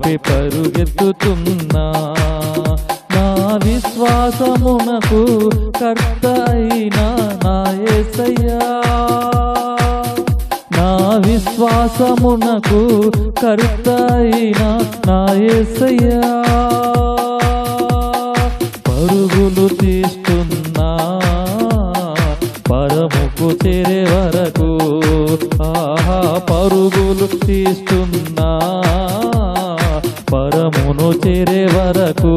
వైపే పరుగెత్తుతున్నా నా విశ్వాసమునకు కర్త అయిన నా యేసయ్యా నా విశ్వాసమునకు కర్త అయిన నా యేసయ్యా పరుగులు తీస్తున్నా పరముకు చేరే వరకు ఆహా పరుగులు తీస్తున్నా పరమును చేరే వరకు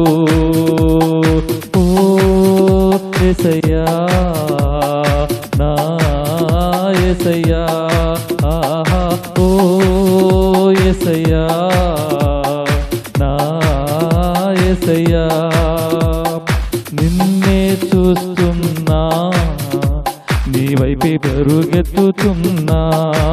ఓ ఎసయ్యా నా ఎసయ్యా ఆహా ఓ ఎసయ్యా నా ఎసయ్యా నిన్నే చూస్తున్నా నీ వైపే పరుగెత్తుతున్నా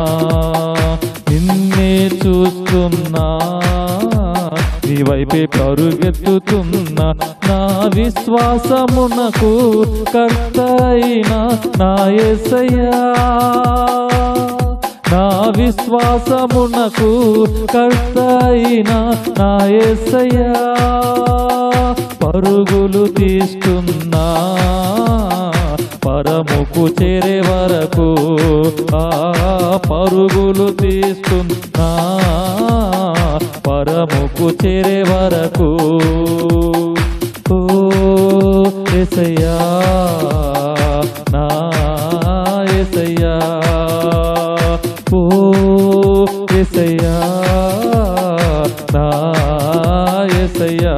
నిన్నే చూస్తున్నా నీ వైపే పరుగెత్తుతున్నా నా విశ్వాసమునకు కర్త అయిన నా యేసయ్యా నా విశ్వాసమునకు కర్త అయిన నా యేసయ్యా పరుగులు తీస్తున్నా పరముకు చేరే వరకు ఆ పరుగులు తీస్తున్నా పరముకు చేరే వరకు ఓ ఎసయ్యా నా ఎసయ్యా ఓ ఎసయ్యా నా ఎసయ్యా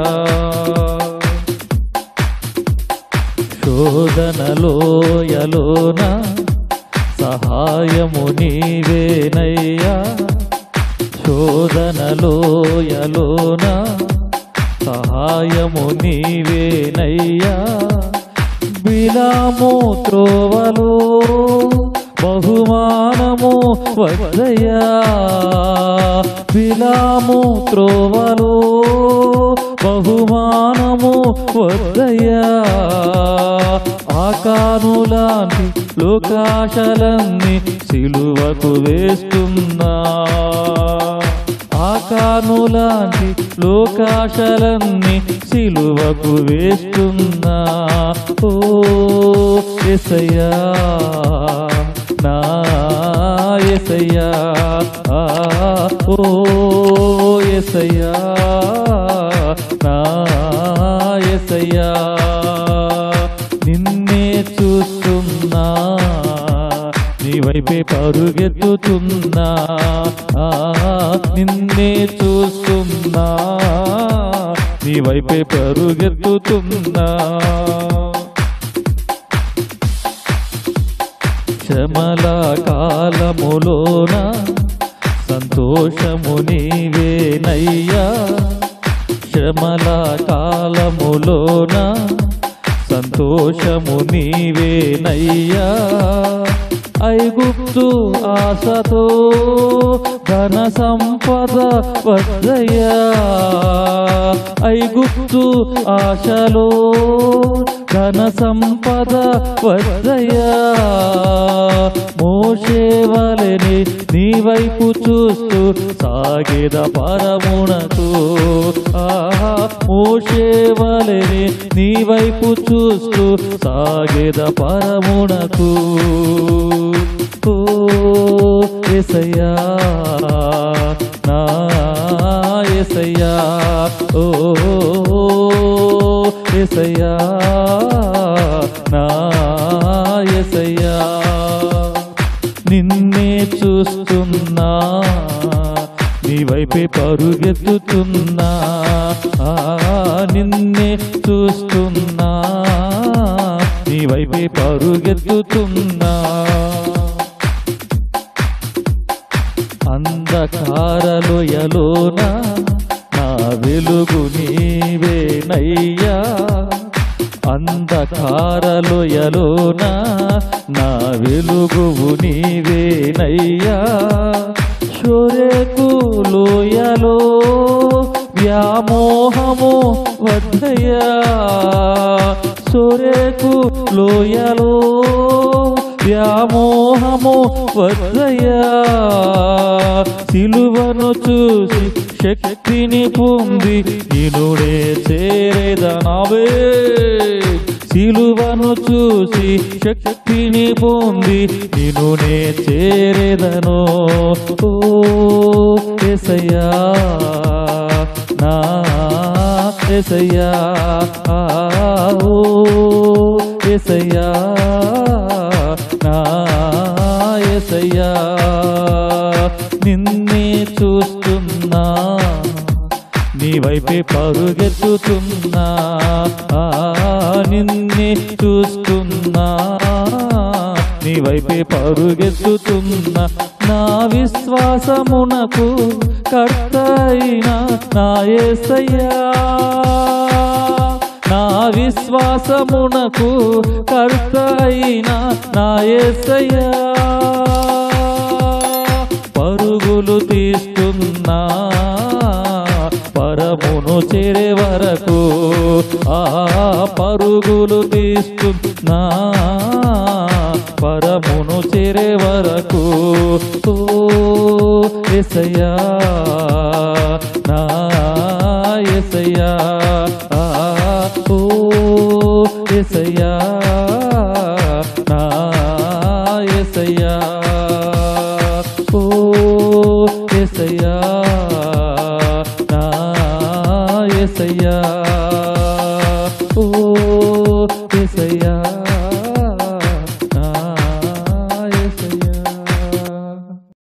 శోధనలోయలోన సహాయము నీవేనయ్యా శోధనలోయలోన సహాయము నీవేనయ్యా బిలాము త్రోవలో బహుమానము వద్దయ్యా బిలాము త్రోవలో బహుమానము వద్దయ్యా ఆకానులాంటి లోకాశలన్నీ సిలువకు వేస్తున్నా ఆకానులాంటి లోకాశలన్నీ సిలువకు వేస్తున్నా ఓ ఎసయ్యా నా ఎసయ్యా ఆ, ఓ ఎసయ్యా నా ఎసయ్యా నిన్నే చూస్తున్నా నీ వైపే పరుగెత్తుతున్నా ఆ, నిన్నే చూస్తున్నా నీ వైపే పరుగెత్తుతున్నా శ్రమల కాలములోన సంతోషము నీవేనయ్యా శ్రమల కాలములోన సంతోషము నీవేనయ్యా ఐగుప్తు ఆశతో ధన సంపద వద్దయ్యా ఐగుప్తు ఆశలో ధన సంపద వద్దయ్యా మోషేవలని నీ వైపు చూస్తూ సాగేద పరమునకు ఆహా మోషేవలని నీ వైపు చూస్తూ సాగేద పరమునకు ఓ ఎసయ్యా నా ఎసయ్యా ఓ ఎసయ్యా నా ఎసయ్యా నిన్నే చూస్తున్నా నీ వైపే పరుగెత్తుతున్నా ఆ, నిన్నే చూస్తున్నా నీ వైపే పరుగెత్తుతున్నా అంధకారలోయలోన నా వెలుగు నీవేనయ్యా అంధకారలోయలోన నా వెలుగువు నీవేనయ్యా షొరేకు లోయలో వ్యామోహము వద్దయ్యా సొరేకు లోయలో వ్యామోహము వద్దయ్యా సిలువను చూసి శక్తిని పొంది నినుడే చేరేదనవే సిలువను చూసి శక్తిని పొంది నినునే చేరేదను ఓ ఎసయ్యా నా ఎసయ్యా ఆ, ఓ ఎసయ్యా నా ఎసయ్యా నిన్నే చూస్తున్నా నీ వైపే పరుగెత్తుతున్నా ఆ, నిన్నే చూస్తున్నా నీ వైపే పరుగెత్తుతున్నా నా విశ్వాసమునకు కర్త అయిన నా యేసయ్యా నా విశ్వాసమునకు కర్త అయిన నా యేసయ్యా పరుగులు తీస్తున్నా పరమును చేరే వరకు ఆ పరుగులు తీస్తున్నా పరమును చేరే వరకు ఓ ఎసయ్యా నా ఎసయ్యా ఆ, ఓ ఎసయ్యా నా ఎసయ్యా ఓ ఎసయ్యా నా ఎసయ్యా